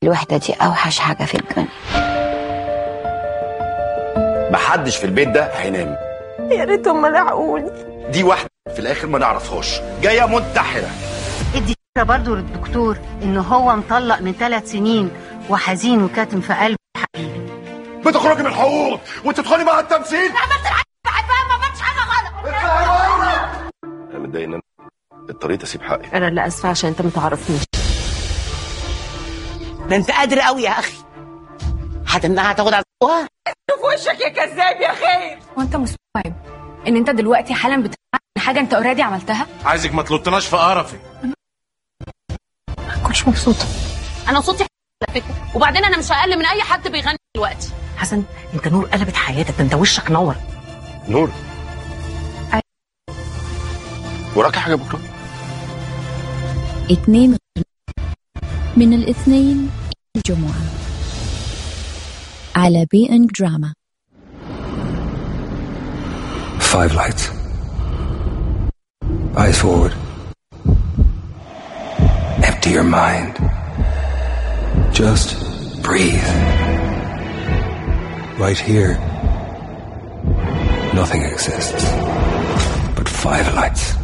الوحدة دي أوحش حاجة في الدنيا محدش في البيت ده هينام يا ريتهم لحقوني دي واحده في الاخر ما نعرفهاش جايه منتحره ادي فكره برضه للدكتور ان هو مطلق من ثلاث سنين وحزين وكاتم في قلبه حبيبي بتخرجي من الحقوق وتدخلي مع التمثيل انا متضايق ان انا اضطريت اسيب حقي انا اللي اسفه عشان انت ما تعرفنيش ده انت قادر قوي يا اخي هتمنعها تاخد عزوها وانت مستوعب ان انت دلوقتي حالا بتعمل حاجه انت اوريدي عملتها عايزك ما تلطناش في قرفي كنتش مبسوطه انا صوتي على فكره وبعدين انا مش اقل من اي حد بيغني دلوقتي حسن انت نور قلبت حياتك ده انت وشك نور نور وراكي حاجه بكره اثنين من الاثنين الجمعة على بي ان دراما Five lights. Eyes forward. Empty your mind. Just breathe. Right here, nothing exists but five lights.